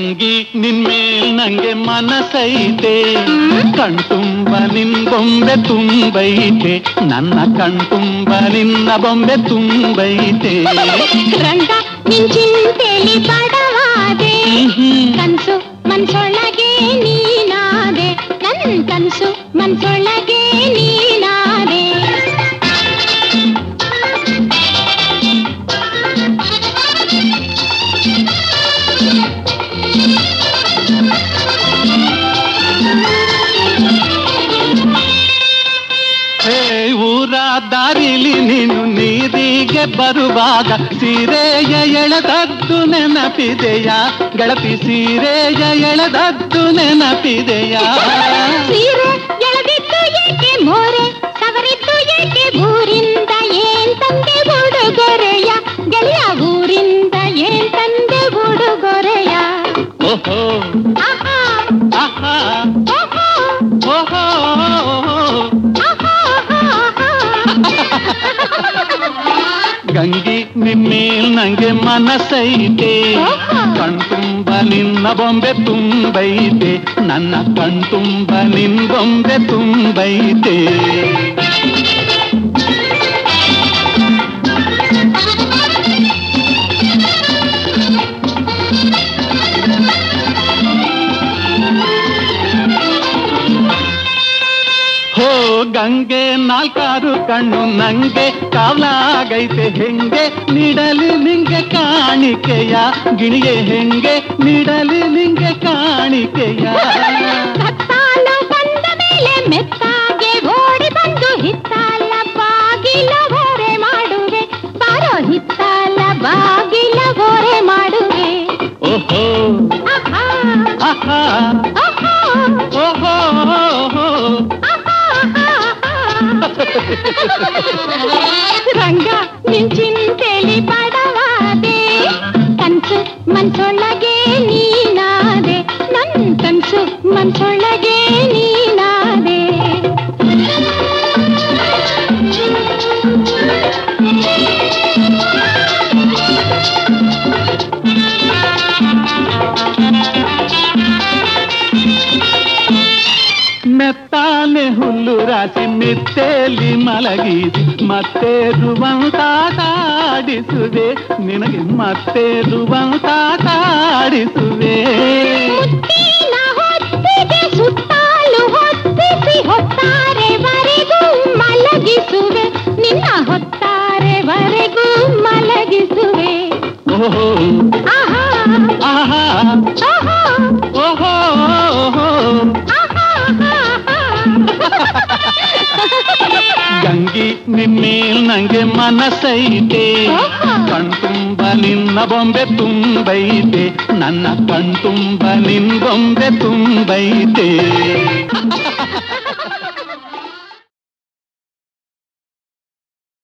ಗಂಗಿ ನಿನ್ಮೇಲ್ ನಂಗೆ ಮನಸೈತೆ ಕಣ್ತುಂಬ ನಿನ್ ಬೊಂಬೆ ತುಂಬೈತೆ ನನ್ನ ಕಣ್ತುಂಬ ನಿನ್ನ ಬೊಂಬೆ ತುಂಬೈತೆ ರಂಗ ನಿನ್ ಚಿಂತೆಲಿ ಬಡವಾದೆ ಹ್ಮ್. ಕನ್ಸು ಮನ್ಸೊಳಗೆ ನೀನಾದೆ ನನ್ ಕನ್ಸು ಮನ್ಸೊಳಗೆ ನೀನಾದೆ ಹೇ ಊರ ದಾರಿಲಿ ನೀನು ನೀರಿಗೆ ಬರುವಾಗ ಸೀರೆಯ ಎಳೆದದ್ದು ನೆನಪಿದೆಯಾ ಗೆಳತಿ ಸೀರೆಯ ಎಳೆದದ್ದು ನೆನಪಿದೆಯಾ ಸೀರೆ ಎಳೆದಿದ್ದು ಏಕೆ ಮೋರೆ ಸವರಿದ್ದು ಏಕೆ ಊರಿಂದ ಏನ್ ತಂದೆ ಉಡುಗೊರೆಯ ಗೆಳೆಯ ಊರಿಂದ ಏನ್ ತಂದೆ ಉಡುಗೊರೆಯ ಓಹೋ ಆಹಾ ಆಹಾ ಓಹೋ ಓಹೋ ಆಹಾ ಆಹಾ ಗಂಗಿ ನಿನ್ಮೇಲ್ ನಂಗೆ ಮನಸೈತೆ ಕಣ್ತುಂಬ ನಿನ್ನ ಬೊಂಬೆ ತುಂಬೈತೆ ನನ್ನ ಕಣ್ತುಂಬ ನಿನ್ ಬೊಂಬೆ ತುಂಬೈತೆ ಹೋ ಗಂಗೆ ನಾಲ್ಕಾರು ಕಣ್ಣು ನಂಗೆ ಕಾವಲಾಗೈತೆ ಹೆಂಗೆ ನೀಡಲಿ ನಿಂಗೆ ಕಾಣಿಕೆಯ ಗಿಣಿಗೆ ಹೆಂಗೆ ನೀಡಲಿ ನಿಂಗೆ ಕಾಣಿಕೆಯ ಕತ್ತಾಲು ಬಂದ ಮೇಲೆ ಮೆತ್ತಾಗೆ ಓಡಿ ಬಂದು ಹಿತ್ತಾಲ ಬಾಗಿಲ ಓರೆ ಮಾಡುವೆ ಬಾರೋ ಹಿತ್ತಾಲ ಬಾಗಿಲ ಓರೆ ಮಾಡುವೆ ಓಹೋ ಆಹಾ ಆಹಾ ಆಹಾ ಓಹೋ ಆಹಾ ಆಹಾ. ರಂಗ ನಿನ್ ಚಿಂತೆಲಿ ಬಡವಾದೆ ಕನ್ಸು ಮನ್ಸೊಳಗೆ ನೀನಾದೆ ನನ್ ಕನ್ಸು ಮನ್ಸೊಳಗೆ ನೀನಾದೆ ಮೆತ್ತಾನೆ ಹುಲ್ಲು ರಾಶಿ ಮಿತ್ತೇಲಿ ಮಲಗಿಸಿ ಮತ್ತೆ ರುವಂತಾಡಿಸುವೆ ನಿನಗೆ ಮತ್ತೆ ರುವಂತಾಡಿಸುವೆ ಮುತ್ತಿನ ಹೊತ್ತಿಗೆ ಸುತ್ತಾಲು ಹೊತ್ತಿಸಿ ಹೊತ್ತಾರೆವರೆಗೂ ಮಲಗಿಸುವೆ ನಿನ್ನ ಹೊತ್ತಾರೆವರೆಗೂ ಮಲಗಿಸುವೆ ಓಹೋ ಆಹಾ ಆಹಾ ಆಹಾ ಓಹೋ ಓಹೋ ಆಹಾ ಆಹಾ. ಗಂಗಿ ನಿನ್ಮೇಲ್ ನಂಗೆ ಮನಸೈತೆ ಕಣ್ತುಂಬ ನಿನ್ನ ಬೊಂಬೆ ತುಂಬೈತೆ ನನ್ನ ಕಣ್ತುಂಬ ನಿನ್ ಬೊಂಬೆ ತುಂಬೈತೆ